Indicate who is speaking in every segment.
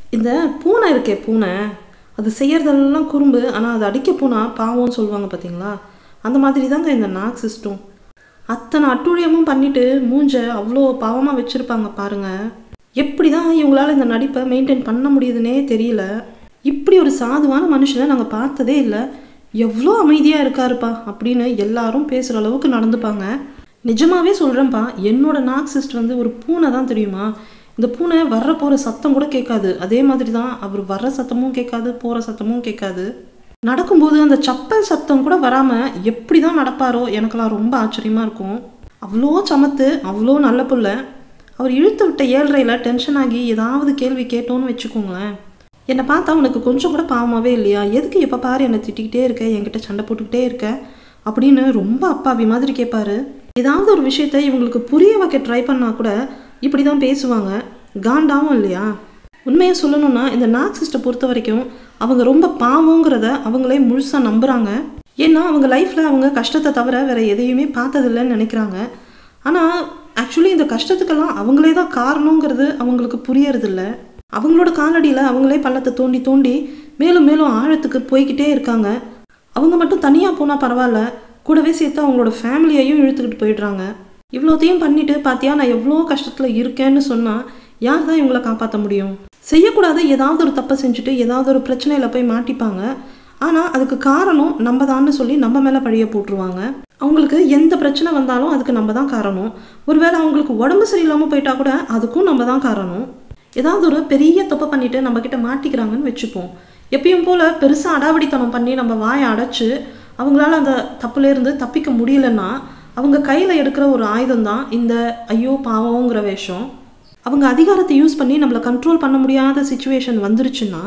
Speaker 1: இந்த பூனை இருக்கே பூனை அது செய்யறதெல்லாம் குறும்பு ஆனால் அது அடிக்க போனால் பாவம்னு சொல்லுவாங்க பார்த்தீங்களா அந்த மாதிரி தாங்க இந்த நாக் சிஸ்டம் அத்தனை அட்டூழியமும் பண்ணிட்டு மூஞ்ச அவ்வளோ பாவமாக வச்சுருப்பாங்க பாருங்க எப்படி தான் இவங்களால இந்த நடிப்பை மெயின்டைன் பண்ண முடியுதுன்னே தெரியல இப்படி ஒரு சாதுவான மனுஷனை நாங்கள் பார்த்ததே இல்லை எவ்வளோ அமைதியாக இருக்காருப்பா அப்படின்னு எல்லாரும் பேசுகிற அளவுக்கு நடந்துப்பாங்க நிஜமாவே சொல்கிறேன்ப்பா என்னோட நாக் சிஸ்டர் வந்து ஒரு பூனை தான் தெரியுமா இந்த பூனை வர்ற போகிற சத்தம் கூட கேட்காது அதே மாதிரி தான் அவர் வர்ற சத்தமும் கேட்காது போகிற சத்தமும் கேட்காது நடக்கும்போது அந்த சப்பல் சத்தம் கூட வராமல் எப்படி தான் நடப்பாரோ எனக்கெல்லாம் ரொம்ப ஆச்சரியமாக இருக்கும் அவ்வளோ சமத்து அவ்வளோ நல்ல புள்ள அவர் இழுத்து விட்ட ஏழ்றையில் டென்ஷன் ஆகி ஏதாவது கேள்வி கேட்டோன்னு வச்சுக்கோங்களேன் என்னை பார்த்தா உனக்கு கொஞ்சம் கூட பாவமாகவே இல்லையா எதுக்கு எப்போ பாரு என்னை திட்டிக்கிட்டே இருக்க என்கிட்ட சண்டை போட்டுக்கிட்டே இருக்க அப்படின்னு ரொம்ப அப்பாவி மாதிரி கேட்பாரு ஏதாவது ஒரு விஷயத்த இவங்களுக்கு புரிய வைக்க ட்ரை பண்ணால் கூட இப்படி தான் பேசுவாங்க காண்டாவும் இல்லையா உண்மையை சொல்லணும்னா இந்த நாக் சிஸ்டை பொறுத்த வரைக்கும் அவங்க ரொம்ப பாவங்கிறத அவங்களே முழுசாக நம்புகிறாங்க ஏன்னா அவங்க லைஃப்பில் அவங்க கஷ்டத்தை தவிர வேற எதையுமே பார்த்ததில்லைன்னு நினைக்கிறாங்க ஆனால் ஆக்சுவலி இந்த கஷ்டத்துக்கெல்லாம் அவங்களே தான் காரணங்கிறது அவங்களுக்கு புரியறதில்ல அவங்களோட காலடியில் அவங்களே பள்ளத்தை தோண்டி தோண்டி மேலும் மேலும் ஆழத்துக்கு போய்கிட்டே இருக்காங்க அவங்க மட்டும் தனியாக போனால் பரவாயில்ல கூடவே சேர்த்து அவங்களோட ஃபேமிலியையும் இழுத்துக்கிட்டு போயிடுறாங்க இவ்வளோத்தையும் பண்ணிட்டு பார்த்தியா நான் எவ்வளோ கஷ்டத்தில் இருக்கேன்னு சொன்னால் யார் தான் இவங்கள காப்பாற்ற முடியும் செய்யக்கூடாத ஏதாவது ஒரு தப்பை செஞ்சுட்டு ஏதாவது ஒரு பிரச்சனையில் போய் மாட்டிப்பாங்க ஆனால் அதுக்கு காரணம் நம்ம தான்னு சொல்லி நம்ம மேலே பழிய போட்டுருவாங்க அவங்களுக்கு எந்த பிரச்சனை வந்தாலும் அதுக்கு நம்ம தான் காரணம் ஒருவேளை அவங்களுக்கு உடம்பு சரியில்லாமல் போயிட்டா கூட அதுக்கும் நம்ம தான் காரணம் ஏதாவது ஒரு பெரிய தப்பை பண்ணிட்டு நம்ம கிட்ட மாட்டிக்கிறாங்கன்னு வச்சுப்போம் எப்பயும் போல பெருசாக அடாவடித்தனம் பண்ணி நம்ம வாயை அடைச்சு அவங்களால அந்த தப்புலேருந்து தப்பிக்க முடியலன்னா அவங்க கையில் எடுக்கிற ஒரு ஆயுதம் தான் இந்த ஐயோ பாவங்கிற வேஷம் அவங்க அதிகாரத்தை யூஸ் பண்ணி நம்மளை கண்ட்ரோல் பண்ண முடியாத சுச்சுவேஷன் வந்துருச்சுன்னா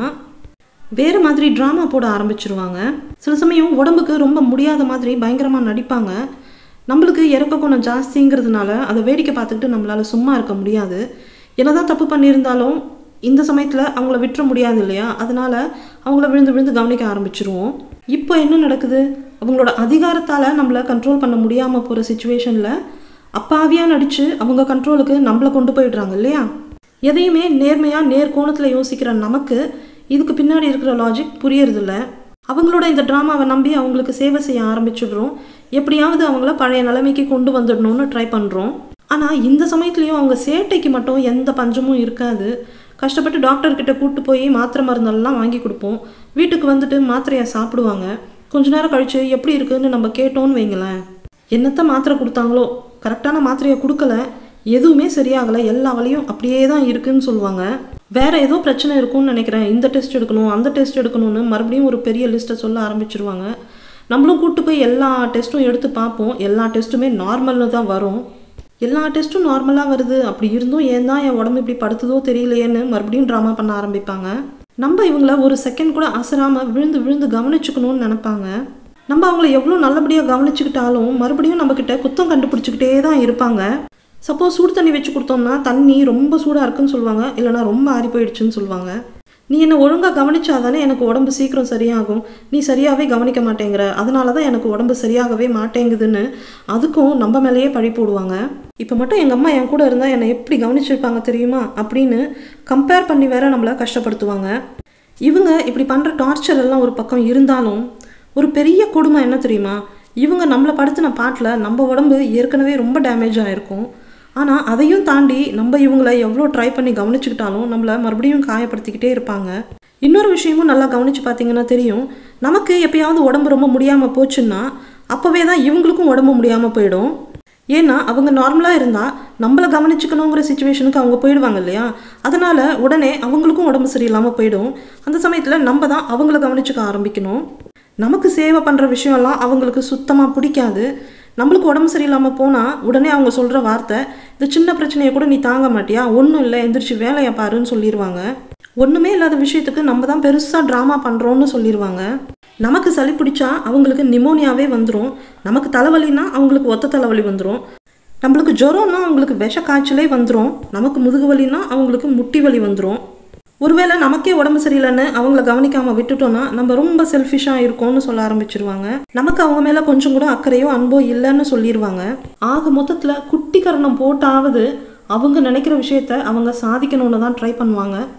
Speaker 1: வேறு மாதிரி ட்ராமா போட ஆரம்பிச்சிருவாங்க சில சமயம் உடம்புக்கு ரொம்ப முடியாத மாதிரி பயங்கரமாக நடிப்பாங்க நம்மளுக்கு இறக்க குணம் ஜாஸ்திங்கிறதுனால அதை வேடிக்கை பார்த்துக்கிட்டு நம்மளால் சும்மா இருக்க முடியாது என்னதான் தப்பு பண்ணியிருந்தாலும் இந்த சமயத்தில் அவங்கள விட்டுற முடியாது இல்லையா அதனால அவங்கள விழுந்து விழுந்து கவனிக்க ஆரம்பிச்சிருவோம் இப்போ என்ன நடக்குது அவங்களோட அதிகாரத்தால் நம்மளை கண்ட்ரோல் பண்ண முடியாமல் போகிற சுச்சுவேஷனில் அப்பாவியாக நடித்து அவங்க கண்ட்ரோலுக்கு நம்மளை கொண்டு போயிடுறாங்க இல்லையா எதையுமே நேர்மையாக நேர்கோணத்தில் யோசிக்கிற நமக்கு இதுக்கு பின்னாடி இருக்கிற லாஜிக் புரியறதில்ல அவங்களோட இந்த ட்ராமாவை நம்பி அவங்களுக்கு சேவை செய்ய ஆரம்பிச்சிடுறோம் எப்படியாவது அவங்கள பழைய நிலைமைக்கு கொண்டு வந்துடணும்னு ட்ரை பண்ணுறோம் ஆனால் இந்த சமயத்துலேயும் அவங்க சேட்டைக்கு மட்டும் எந்த பஞ்சமும் இருக்காது கஷ்டப்பட்டு டாக்டர்கிட்ட கூப்பிட்டு போய் மாத்திரை மருந்தெல்லாம் வாங்கி கொடுப்போம் வீட்டுக்கு வந்துட்டு மாத்திரையை சாப்பிடுவாங்க கொஞ்ச நேரம் கழித்து எப்படி இருக்குன்னு நம்ம கேட்டோன்னு வைங்களேன் என்னத்த மாத்திரை கொடுத்தாங்களோ கரெக்டான மாத்திரையை கொடுக்கல எதுவுமே சரியாகலை எல்லா வழியும் அப்படியே தான் இருக்குன்னு சொல்லுவாங்க வேற ஏதோ பிரச்சனை இருக்கும்னு நினைக்கிறேன் இந்த டெஸ்ட் எடுக்கணும் அந்த டெஸ்ட் எடுக்கணும்னு மறுபடியும் ஒரு பெரிய லிஸ்ட்டை சொல்ல ஆரம்பிச்சிருவாங்க நம்மளும் கூப்பிட்டு போய் எல்லா டெஸ்ட்டும் எடுத்து பார்ப்போம் எல்லா டெஸ்ட்டுமே நார்மல்னு தான் வரும் எல்லா டெஸ்ட்டும் நார்மலாக வருது அப்படி இருந்தும் ஏன் தான் என் உடம்பு இப்படி படுத்துதோ தெரியலையேன்னு மறுபடியும் ட்ராமா பண்ண ஆரம்பிப்பாங்க நம்ம இவங்கள ஒரு செகண்ட் கூட அசராமல் விழுந்து விழுந்து கவனிச்சுக்கணும்னு நினைப்பாங்க நம்ம அவங்கள எவ்வளோ நல்லபடியாக கவனிச்சுக்கிட்டாலும் மறுபடியும் நம்மக்கிட்ட குத்தம் கண்டுபிடிச்சிக்கிட்டே தான் இருப்பாங்க சப்போஸ் சூடு தண்ணி வச்சு கொடுத்தோம்னா தண்ணி ரொம்ப சூடாக இருக்குன்னு சொல்லுவாங்க இல்லைனா ரொம்ப ஆறி போயிடுச்சுன்னு சொல்லுவாங்க நீ என்னை ஒழுங்காக கவனிச்சாதானே எனக்கு உடம்பு சீக்கிரம் சரியாகும் நீ சரியாகவே கவனிக்க மாட்டேங்கிற அதனால தான் எனக்கு உடம்பு சரியாகவே மாட்டேங்குதுன்னு அதுக்கும் நம்ம மேலேயே பழி போடுவாங்க இப்போ மட்டும் எங்கள் அம்மா என் கூட இருந்தால் என்னை எப்படி கவனிச்சிருப்பாங்க தெரியுமா அப்படின்னு கம்பேர் பண்ணி வேற நம்மளை கஷ்டப்படுத்துவாங்க இவங்க இப்படி பண்ணுற டார்ச்சர் எல்லாம் ஒரு பக்கம் இருந்தாலும் ஒரு பெரிய கொடுமை என்ன தெரியுமா இவங்க நம்மளை படுத்தின பாட்டில் நம்ம உடம்பு ஏற்கனவே ரொம்ப டேமேஜ் ஆகிருக்கும் ஆனால் அதையும் தாண்டி நம்ம இவங்கள எவ்வளோ ட்ரை பண்ணி கவனிச்சுக்கிட்டாலும் நம்மளை மறுபடியும் காயப்படுத்திக்கிட்டே இருப்பாங்க இன்னொரு விஷயமும் நல்லா கவனித்து பார்த்தீங்கன்னா தெரியும் நமக்கு எப்பயாவது உடம்பு ரொம்ப முடியாமல் போச்சுன்னா அப்போவே தான் இவங்களுக்கும் உடம்பு முடியாமல் போயிடும் ஏன்னா அவங்க நார்மலாக இருந்தால் நம்மளை கவனிச்சுக்கணுங்கிற சுச்சுவேஷனுக்கு அவங்க போயிடுவாங்க இல்லையா அதனால் உடனே அவங்களுக்கும் உடம்பு சரியில்லாமல் போயிடும் அந்த சமயத்தில் நம்ம தான் அவங்கள கவனிச்சுக்க ஆரம்பிக்கணும் நமக்கு சேவை பண்ணுற விஷயம்லாம் அவங்களுக்கு சுத்தமாக பிடிக்காது நம்மளுக்கு உடம்பு சரியில்லாமல் போனால் உடனே அவங்க சொல்கிற வார்த்தை இந்த சின்ன பிரச்சனையை கூட நீ தாங்க மாட்டியா ஒன்றும் இல்லை எந்திரிச்சு வேலையை பாருன்னு சொல்லிடுவாங்க ஒன்றுமே இல்லாத விஷயத்துக்கு நம்ம தான் பெருசாக ட்ராமா பண்ணுறோன்னு சொல்லிடுவாங்க நமக்கு சளி பிடிச்சா அவங்களுக்கு நிமோனியாவே வந்துடும் நமக்கு தலைவலினா அவங்களுக்கு ஒத்த தலைவலி வந்துடும் நம்மளுக்கு ஜுரம்னா அவங்களுக்கு விஷ காய்ச்சலே வந்துடும் நமக்கு முதுகு வலினா அவங்களுக்கு முட்டி வலி வந்துடும் ஒருவேளை நமக்கே உடம்பு சரியில்லைன்னு அவங்கள கவனிக்காம விட்டுட்டோம்னா நம்ம ரொம்ப செல்ஃபிஷாக இருக்கோம்னு சொல்ல ஆரம்பிச்சிருவாங்க நமக்கு அவங்க மேலே கொஞ்சம் கூட அக்கறையோ அன்போ இல்லைன்னு சொல்லிடுவாங்க ஆக மொத்தத்தில் குட்டி கரணம் போட்டாவது அவங்க நினைக்கிற விஷயத்த அவங்க சாதிக்கணும்னு தான் ட்ரை பண்ணுவாங்க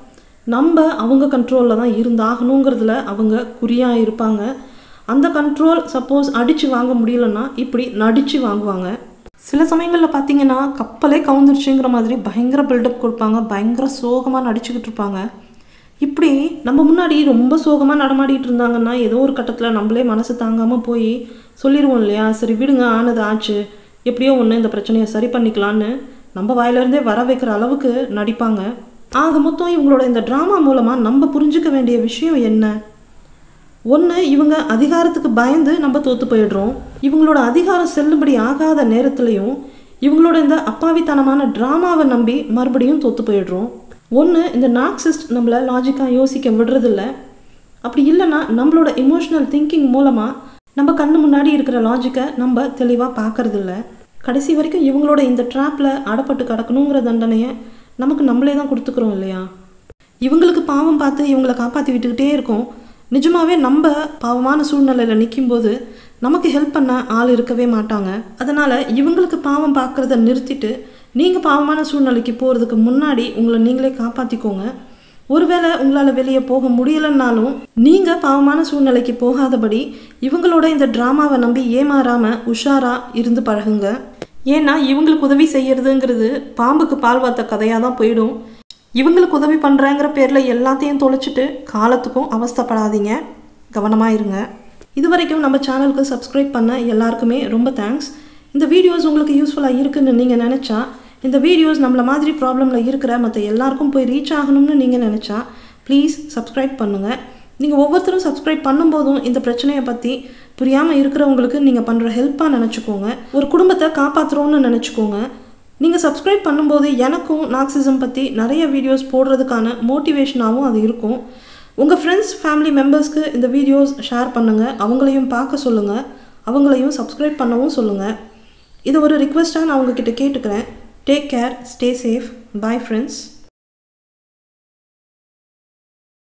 Speaker 1: நம்ம அவங்க கண்ட்ரோலில் தான் இருந்தாகணுங்கிறதுல அவங்க குறியாக இருப்பாங்க அந்த கண்ட்ரோல் சப்போஸ் அடித்து வாங்க முடியலன்னா இப்படி நடித்து வாங்குவாங்க சில சமயங்களில் பார்த்தீங்கன்னா கப்பலே கவுந்துருச்சுங்கிற மாதிரி பயங்கர பில்டப் கொடுப்பாங்க பயங்கர சோகமாக நடிச்சுக்கிட்டு இருப்பாங்க இப்படி நம்ம முன்னாடி ரொம்ப சோகமாக நடமாடிட்டு இருந்தாங்கன்னா ஏதோ ஒரு கட்டத்தில் நம்மளே மனசு தாங்காமல் போய் சொல்லிடுவோம் இல்லையா சரி விடுங்க ஆனது ஆச்சு எப்படியோ ஒன்று இந்த பிரச்சனையை சரி பண்ணிக்கலான்னு நம்ம வாயிலிருந்தே வர வைக்கிற அளவுக்கு நடிப்பாங்க ஆக மொத்தம் இவங்களோட இந்த ட்ராமா மூலமாக நம்ம புரிஞ்சுக்க வேண்டிய விஷயம் என்ன ஒன்று இவங்க அதிகாரத்துக்கு பயந்து நம்ம தோத்து போயிடுறோம் இவங்களோட அதிகாரம் செல்லுபடி ஆகாத நேரத்துலையும் இவங்களோட இந்த அப்பாவித்தனமான ட்ராமாவை நம்பி மறுபடியும் தோத்து போயிடுறோம் ஒன்று இந்த நாக்சிஸ்ட் நம்மளை லாஜிக்காக யோசிக்க விடுறதில்ல அப்படி இல்லைன்னா நம்மளோட எமோஷ்னல் திங்கிங் மூலமாக நம்ம கண்ணு முன்னாடி இருக்கிற லாஜிக்கை நம்ம தெளிவாக பார்க்கறதில்ல கடைசி வரைக்கும் இவங்களோட இந்த ட்ராப்பில் அடப்பட்டு கிடக்கணுங்கிற தண்டனையை நமக்கு நம்மளே தான் கொடுத்துக்கிறோம் இல்லையா இவங்களுக்கு பாவம் பார்த்து இவங்களை காப்பாற்றி விட்டுக்கிட்டே இருக்கோம் நிஜமாவே நம்ம பாவமான சூழ்நிலையில் நிற்கும்போது நமக்கு ஹெல்ப் பண்ண ஆள் இருக்கவே மாட்டாங்க அதனால் இவங்களுக்கு பாவம் பார்க்குறத நிறுத்திட்டு நீங்கள் பாவமான சூழ்நிலைக்கு போகிறதுக்கு முன்னாடி உங்களை நீங்களே காப்பாற்றிக்கோங்க ஒருவேளை உங்களால் வெளியே போக முடியலைன்னாலும் நீங்கள் பாவமான சூழ்நிலைக்கு போகாதபடி இவங்களோட இந்த ட்ராமாவை நம்பி ஏமாறாமல் உஷாராக இருந்து பழகுங்க ஏன்னா இவங்களுக்கு உதவி செய்யறதுங்கிறது பாம்புக்கு பால் வாத்த கதையாக தான் போயிடும் இவங்களுக்கு உதவி பண்ணுறேங்கிற பேரில் எல்லாத்தையும் தொலைச்சிட்டு காலத்துக்கும் அவஸ்தைப்படாதீங்க கவனமாக இருங்க இது வரைக்கும் நம்ம சேனலுக்கு சப்ஸ்கிரைப் பண்ண எல்லாருக்குமே ரொம்ப தேங்க்ஸ் இந்த வீடியோஸ் உங்களுக்கு யூஸ்ஃபுல்லாக இருக்குன்னு நீங்கள் நினச்சா இந்த வீடியோஸ் நம்மள மாதிரி ப்ராப்ளமில் இருக்கிற மற்ற எல்லாருக்கும் போய் ரீச் ஆகணும்னு நீங்கள் நினச்சா ப்ளீஸ் சப்ஸ்கிரைப் பண்ணுங்கள் நீங்கள் ஒவ்வொருத்தரும் சப்ஸ்கிரைப் பண்ணும்போதும் இந்த பிரச்சனையை பற்றி புரியாமல் இருக்கிறவங்களுக்கு நீங்கள் பண்ணுற ஹெல்ப்பாக நினச்சிக்கோங்க ஒரு குடும்பத்தை காப்பாற்றுறோன்னு நினச்சிக்கோங்க நீங்கள் சப்ஸ்கிரைப் பண்ணும்போது எனக்கும் நாக்சிசம் பற்றி நிறைய வீடியோஸ் போடுறதுக்கான மோட்டிவேஷனாகவும் அது இருக்கும் உங்கள் ஃப்ரெண்ட்ஸ் ஃபேமிலி மெம்பர்ஸ்க்கு இந்த வீடியோஸ் ஷேர் பண்ணுங்கள் அவங்களையும் பார்க்க சொல்லுங்கள் அவங்களையும் சப்ஸ்கிரைப் பண்ணவும் சொல்லுங்கள் இது ஒரு ரிக்வெஸ்ட்டாக நான் உங்ககிட்ட கேட்டுக்கிறேன் take care stay safe bye friends